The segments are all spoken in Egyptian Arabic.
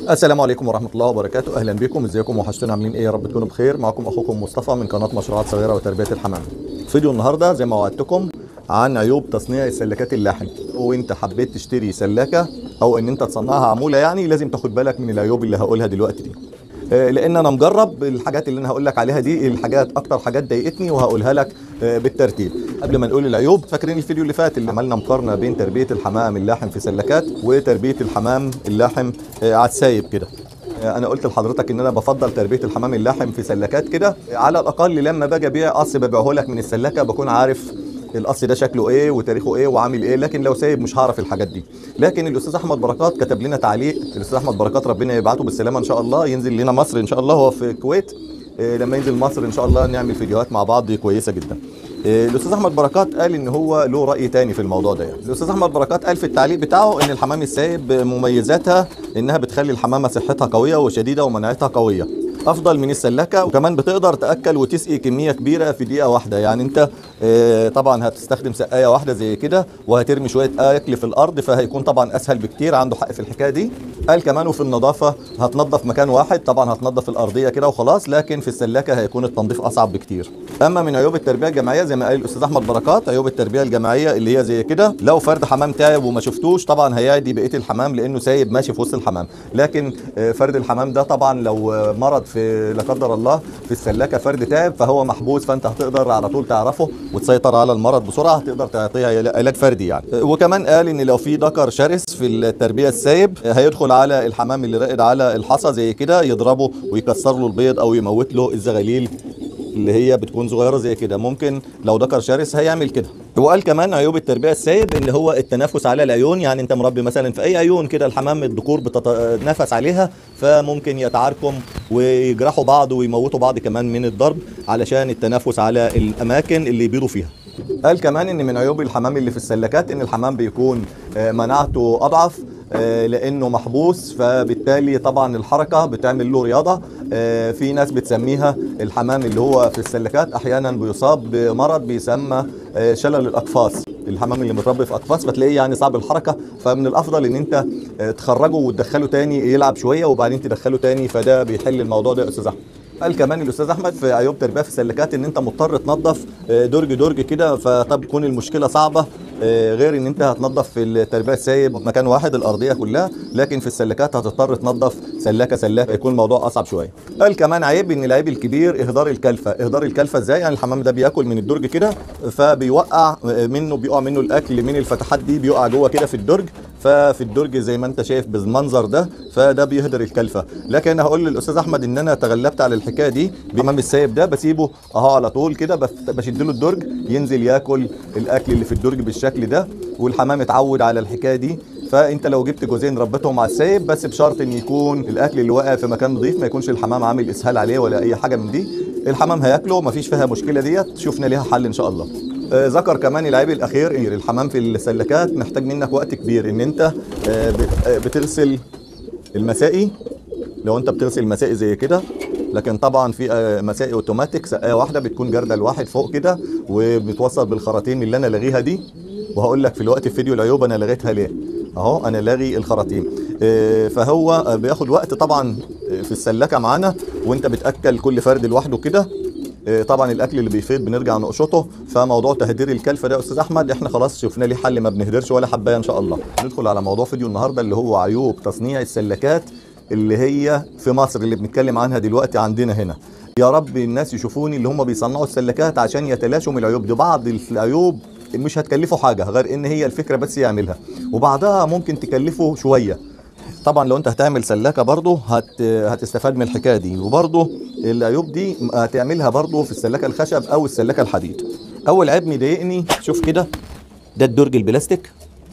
السلام عليكم ورحمة الله وبركاته أهلا بكم ازيكم وحشتونا عاملين ايه يا رب تكونوا بخير معكم أخوكم مصطفى من قناة مشروعات صغيرة وتربية الحمام فيديو النهاردة زي ما وعدتكم عن عيوب تصنيع السلكات اللحم وانت حبيت تشتري سلكة او ان انت تصنعها عمولة يعني لازم تاخد بالك من العيوب اللي هقولها دلوقتي دي آه، لان انا مجرب الحاجات اللي انا هقول لك عليها دي الحاجات اكتر حاجات ضايقتني وهقولها لك آه، بالترتيب قبل ما نقول العيوب فاكرين الفيديو اللي فات اللي عملنا مقارنه بين تربيه الحمام اللاحم في سلكات وتربيه الحمام اللاحم آه، على السايب كده انا قلت لحضرتك ان انا بفضل تربيه الحمام اللاحم في سلكات كده على الاقل لما باجي ابيع قص ببيعه لك من السلكه بكون عارف القص ده شكله ايه وتاريخه ايه وعامل ايه لكن لو سايب مش هعرف الحاجات دي لكن الاستاذ احمد بركات كتب لنا تعليق الاستاذ احمد بركات ربنا يبعته بالسلامه ان شاء الله ينزل لنا مصر ان شاء الله هو في الكويت إيه، لما ينزل مصر ان شاء الله نعمل فيديوهات مع بعض كويسه جدا إيه، الاستاذ احمد بركات قال ان هو له راي تاني في الموضوع ده يعني. الاستاذ احمد بركات قال في التعليق بتاعه ان الحمام السايب مميزاتها انها بتخلي الحمامه صحتها قويه وشديده ومناعتها قويه افضل من السلكه وكمان بتقدر تاكل وتسقي كميه كبيره في دقيقه واحده يعني انت آه، طبعا هتستخدم سقايه واحده زي كده وهترمي شويه اكل في الارض فهيكون طبعا اسهل بكتير عنده حق في الحكايه دي قال كمان وفي النظافه هتنظف مكان واحد طبعا هتنظف الارضيه كده وخلاص لكن في السلكه هيكون التنظيف اصعب بكتير اما من عيوب التربيه الجماعيه زي ما قال الاستاذ احمد بركات عيوب التربيه الجماعيه اللي هي زي كده لو فرد حمام تعب وما شفتوش طبعا هيعدي بقيه الحمام لانه سايب ماشي في وسط الحمام لكن آه، فرد الحمام ده طبعا لو آه، مرض في لا قدر الله في السلكه فرد تعب فهو محبوس فانت هتقدر على طول تعرفه وتسيطر على المرض بسرعه هتقدر تعطيها علاج فردي يعني آه، وكمان قال ان لو في ذكر شرس في التربيه السايب آه، هيدخل على الحمام اللي راقد على الحصى زي كده يضربه ويكسر له البيض او يموت له الزغاليل اللي هي بتكون صغيره زي كده ممكن لو ذكر شرس هيعمل كده وقال كمان عيوب التربيه السايب ان هو التنافس على العيون يعني انت مربي مثلا في اي عيون كده الحمام الذكور بتتنافس عليها فممكن يتعاركم ويجرحوا بعض ويموتوا بعض كمان من الضرب علشان التنافس على الاماكن اللي يبيضوا فيها قال كمان ان من عيوب الحمام اللي في السلكات ان الحمام بيكون آه، مناعته اضعف آه، لانه محبوس فبالتالي طبعا الحركه بتعمل له رياضه آه، في ناس بتسميها الحمام اللي هو في السلكات احيانا بيصاب بمرض بيسمى آه، شلل الاقفاص الحمام اللي متربي في اقفاص فتلاقيه يعني صعب الحركه فمن الافضل ان انت آه، تخرجه وتدخله تاني يلعب شويه وبعدين تدخله تاني فده بيحل الموضوع ده يا استاذ احمد قال كمان الاستاذ احمد في عيوب تربيه في السلكات ان انت مضطر تنظف آه، درج درج كده فطب تكون المشكله صعبه آه، غير ان انت هتنظف في التربيه السايب مكان واحد الارضيه كلها لكن في السلكات هتضطر تنظف سلاكه سلاكه يكون الموضوع اصعب شويه قال كمان عيب ان العيب الكبير اهدار الكلفه اهدار الكلفه ازاي يعني الحمام ده بياكل من الدرج كده فبيوقع منه بيقع منه الاكل من الفتحات دي بيقع جوه كده في الدرج ففي الدرج زي ما انت شايف بالمنظر ده فده بيهدر الكلفه لكن انا هقول للاستاذ احمد ان انا تغلبت على الحكايه دي بحمام السايب ده بسيبه اهو على طول كده بف- بشد له الدرج ينزل ياكل الاكل اللي في الدرج بالشكل ده والحمام اتعود على الحكايه دي فانت لو جبت جوزين ربيتهم على السايب بس بشرط ان يكون الاكل اللي واقع في مكان نظيف ما يكونش الحمام عامل اسهال عليه ولا اي حاجه من دي الحمام هياكله مفيش فيها مشكله ديت شفنا ليها حل ان شاء الله آه، ذكر كمان العيب الاخير إن الحمام في السلكات محتاج منك وقت كبير ان انت آه، بت- آه، بتغسل المسائي لو انت بتغسل مسائي زي كده لكن طبعا في آه، مسائي اوتوماتيك سقايه واحده بتكون جرده الواحد فوق كده وبتوصل بالخراطيم اللي انا لاغيها دي وهقول لك في الوقت الفيديو العيوب انا لغيتها ليه اهو انا لاغي الخراطيم آه، فهو آه، بياخد وقت طبعا آه، في السلكه معانا وانت بتاكل كل فرد لوحده كده آه، طبعا الاكل اللي بيفيض بنرجع نقشطه فموضوع تهدير الكلفه ده يا استاذ احمد احنا خلاص شفنا ليه حل ما بنهدرش ولا حبايه ان شاء الله ندخل على موضوع فيديو النهارده اللي هو عيوب تصنيع السلكات اللي هي في مصر اللي بنتكلم عنها دلوقتي عندنا هنا يا رب الناس يشوفوني اللي هم بيصنعوا السلكات عشان يتلاشوا من العيوب دي بعض العيوب مش هتكلفه حاجه غير ان هي الفكره بس يعملها وبعدها ممكن تكلفه شويه طبعا لو انت هتعمل سلاكه برضه هت... هتستفاد من الحكايه دي وبرضه العيوب دي هتعملها برضه في السلاكه الخشب او السلاكه الحديد اول عيب مضايقني شوف كده ده الدرج البلاستيك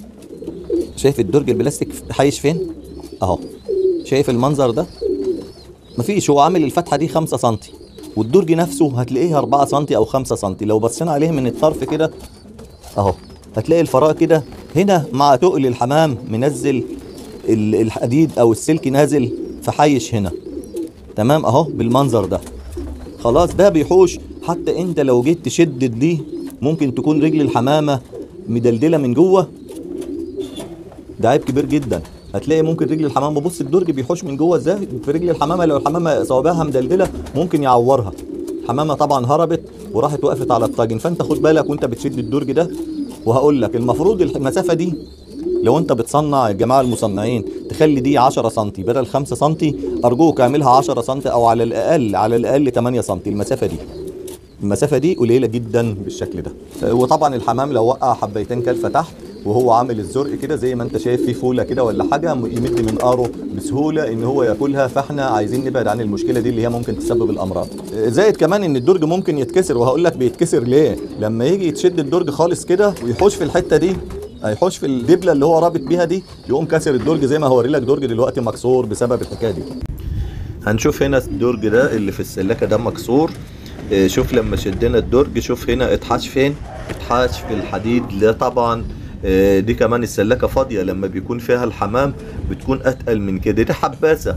شايف الدرج البلاستيك حايش فين اهو شايف المنظر ده مفيش هو عامل الفتحه دي 5 سم والدرج نفسه هتلاقيه 4 سم او 5 سم لو بصينا عليه من الطرف كده اهو هتلاقي الفراغ كده هنا مع تقل الحمام منزل ال- الحديد او السلك نازل فحيش هنا تمام اهو بالمنظر ده خلاص ده بيحوش حتى انت لو جيت تشدد دي ممكن تكون رجل الحمامه مدلدله من جوه ده عيب كبير جدا هتلاقي ممكن رجل الحمامه بص الدرج بيحوش من جوه ازاي في رجل الحمامه لو الحمامه صوابعها مدلدله ممكن يعورها الحمامه طبعا هربت وراحت وقفت على الطاجن فانت خد بالك وانت بتشد الدرج ده وهقول لك المفروض المسافه دي لو انت بتصنع يا جماعه المصنعين تخلي دي 10 سم بدل 5 سم ارجوك اعملها 10 سم او على الاقل على الاقل 8 سم المسافه دي المسافه دي قليله جدا بالشكل ده وطبعا الحمام لو وقع حبيتين كلفه تحت وهو عامل الزرق كده زي ما انت شايف في فوله كده ولا حاجه يمد منقاره بسهوله ان هو ياكلها فاحنا عايزين نبعد عن المشكله دي اللي هي ممكن تسبب الامراض زائد كمان ان الدرج ممكن يتكسر وهقول لك بيتكسر ليه لما يجي يتشد الدرج خالص كده ويحوش في الحته دي هيحوش في الدبله اللي هو رابط بيها دي يقوم كسر الدرج زي ما هوري لك درج دلوقتي مكسور بسبب الحكايه دي هنشوف هنا الدرج ده اللي في السلاكه ده مكسور اه شوف لما شدنا الدرج شوف هنا اتحاش فين اتحاش في الحديد لا طبعا اه دي كمان السلاكه فاضيه لما بيكون فيها الحمام بتكون اتقل من كده دي حباسه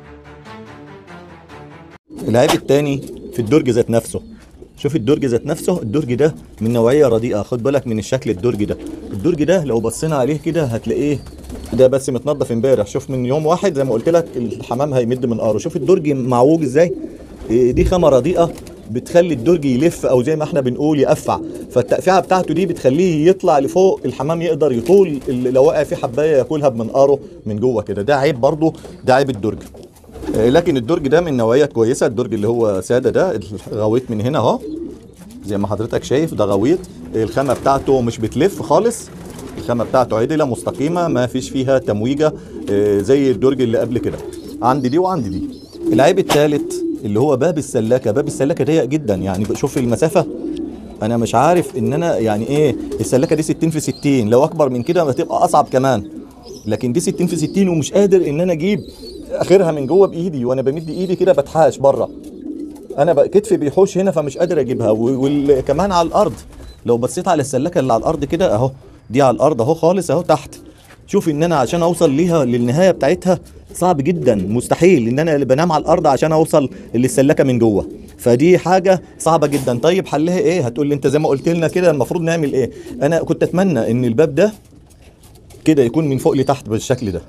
العيب التاني في الدرج ذات نفسه شوف الدرج ذات نفسه الدرج ده من نوعيه رديئه خد بالك من الشكل الدرج ده الدرج ده لو بصينا عليه كده هتلاقيه ده بس متنضف امبارح شوف من يوم واحد زي ما قلت لك الحمام هيمد من قاره شوف الدرج معوج ازاي دي خامه رديئه بتخلي الدرج يلف او زي ما احنا بنقول يقفع فالتقفيعه بتاعته دي بتخليه يطلع لفوق الحمام يقدر يطول لو وقع فيه حبايه ياكلها بمنقاره من جوه كده ده عيب برضه ده عيب الدرج لكن الدرج ده من نوعيه كويسه الدرج اللي هو ساده ده غويط من هنا اهو زي ما حضرتك شايف ده غويط الخامه بتاعته مش بتلف خالص الخامه بتاعته عدله مستقيمه ما فيش فيها تمويجه زي الدرج اللي قبل كده عندي دي وعندي دي العيب الثالث اللي هو باب السلاكه باب السلاكه ضيق جدا يعني شوف المسافه انا مش عارف ان انا يعني ايه السلاكه دي 60 في 60 لو اكبر من كده هتبقى اصعب كمان لكن دي 60 في 60 ومش قادر ان انا اجيب اخرها من جوه بايدي وانا بمد ايدي كده بتحاش بره انا بقى كتفي بيحوش هنا فمش قادر اجيبها وكمان على الارض لو بصيت على السلاكه اللي على الارض كده اهو دي على الارض اهو خالص اهو تحت شوف ان انا عشان اوصل ليها للنهايه بتاعتها صعب جدا مستحيل ان انا اللي بنام على الارض عشان اوصل للسلاكه من جوه فدي حاجه صعبه جدا طيب حلها ايه هتقول لي انت زي ما قلت لنا كده المفروض نعمل ايه انا كنت اتمنى ان الباب ده كده يكون من فوق لتحت بالشكل ده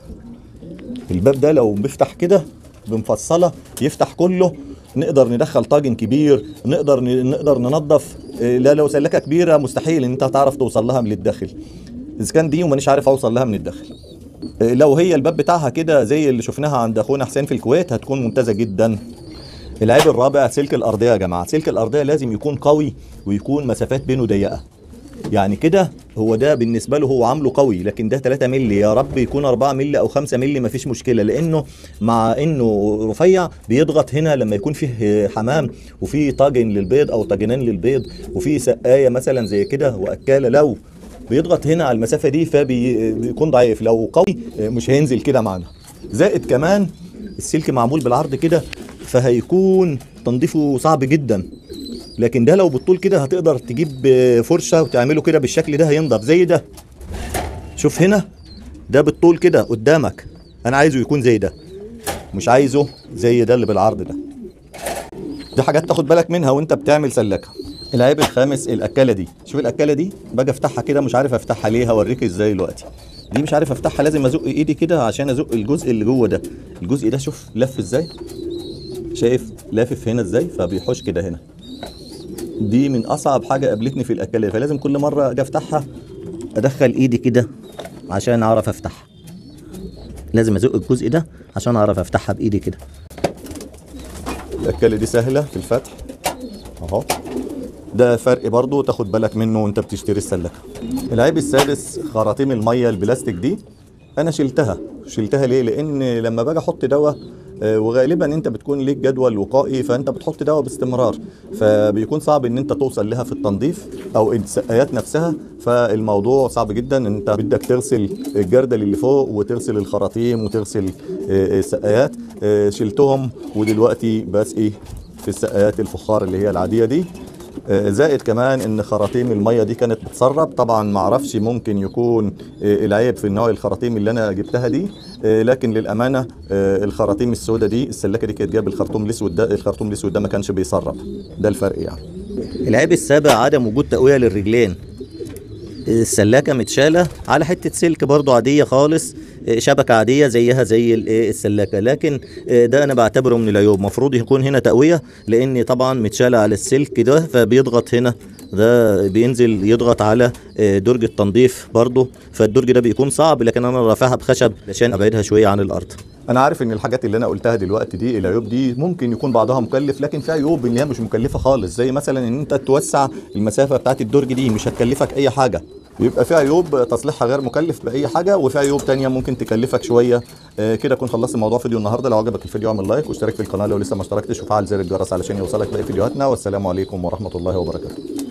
الباب ده لو بيفتح كده بمفصله يفتح كله نقدر ندخل طاجن كبير نقدر نقدر ننظف لا لو سلكه كبيره مستحيل ان انت تعرف توصل لها من الداخل اذا كان دي ومانيش عارف اوصل لها من الداخل لو هي الباب بتاعها كده زي اللي شفناها عند اخونا حسين في الكويت هتكون ممتازه جدا العيب الرابع سلك الارضيه يا جماعه سلك الارضيه لازم يكون قوي ويكون مسافات بينه ضيقه يعني كده هو ده بالنسبه له هو عامله قوي لكن ده 3 مللي يا رب يكون 4 مللي او 5 مللي مفيش مشكله لانه مع انه رفيع بيضغط هنا لما يكون فيه حمام وفي طاجن للبيض او طاجنين للبيض وفي سقايه مثلا زي كده واكاله لو بيضغط هنا على المسافه دي فبيكون ضعيف لو قوي مش هينزل كده معانا زائد كمان السلك معمول بالعرض كده فهيكون تنظيفه صعب جدا لكن ده لو بالطول كده هتقدر تجيب فرشه وتعمله كده بالشكل ده هينضف زي ده شوف هنا ده بالطول كده قدامك انا عايزه يكون زي ده مش عايزه زي ده اللي بالعرض ده دي حاجات تاخد بالك منها وانت بتعمل سلكه العيب الخامس الاكاله دي شوف الاكاله دي باجي افتحها كده مش عارف افتحها ليه هوريك ازاي دلوقتي دي مش عارف افتحها لازم ازق ايدي كده عشان ازق الجزء اللي جوه ده الجزء ده شوف لف ازاي شايف لافف هنا ازاي فبيحوش كده هنا دي من اصعب حاجه قابلتني في الاكاله فلازم كل مره اجي افتحها ادخل ايدي كده عشان اعرف افتحها لازم ازق الجزء ده عشان اعرف افتحها بايدي كده الاكاله دي سهله في الفتح اهو ده فرق برضو تاخد بالك منه وانت بتشتري السلكه العيب السادس خراطيم الميه البلاستيك دي انا شلتها شلتها ليه لان لما باجي احط دواء وغالبا انت بتكون ليك جدول وقائي فانت بتحط دواء باستمرار فبيكون صعب ان انت توصل لها في التنظيف او السقايات نفسها فالموضوع صعب جدا انت بدك تغسل الجردل اللي فوق وتغسل الخراطيم وتغسل السقايات شلتهم ودلوقتي بسقي في السقايات الفخار اللي هي العاديه دي زائد كمان ان خراطيم الميه دي كانت بتسرب طبعا ما اعرفش ممكن يكون العيب في نوع الخراطيم اللي انا جبتها دي لكن للامانه الخراطيم السوداء دي السلكه دي كانت جايب الخرطوم الاسود ده الخرطوم الاسود ده ما كانش بيسرب ده الفرق يعني العيب السابع عدم وجود تقويه للرجلين السلاكه متشاله على حته سلك برضو عاديه خالص آه، شبكه عاديه زيها زي ال- إيه السلاكه لكن آه، ده انا بعتبره من العيوب مفروض يكون هنا تقويه لان طبعا متشاله على السلك ده فبيضغط هنا ده بينزل يضغط على آه، درج التنظيف برضه فالدرج ده بيكون صعب لكن انا رافعها بخشب عشان ابعدها شويه عن الارض انا عارف ان الحاجات اللي انا قلتها دلوقتي دي العيوب دي ممكن يكون بعضها مكلف لكن في عيوب ان هي مش مكلفه خالص زي مثلا ان انت توسع المسافه بتاعت الدرج دي مش هتكلفك اي حاجه يبقى في عيوب تصليحها غير مكلف باي حاجه وفي عيوب تانية ممكن تكلفك شويه آه، كده اكون خلصت موضوع فيديو النهارده لو عجبك الفيديو اعمل لايك واشترك في القناه لو لسه ما اشتركتش وفعل زر الجرس علشان يوصلك باقي فيديوهاتنا والسلام عليكم ورحمه الله وبركاته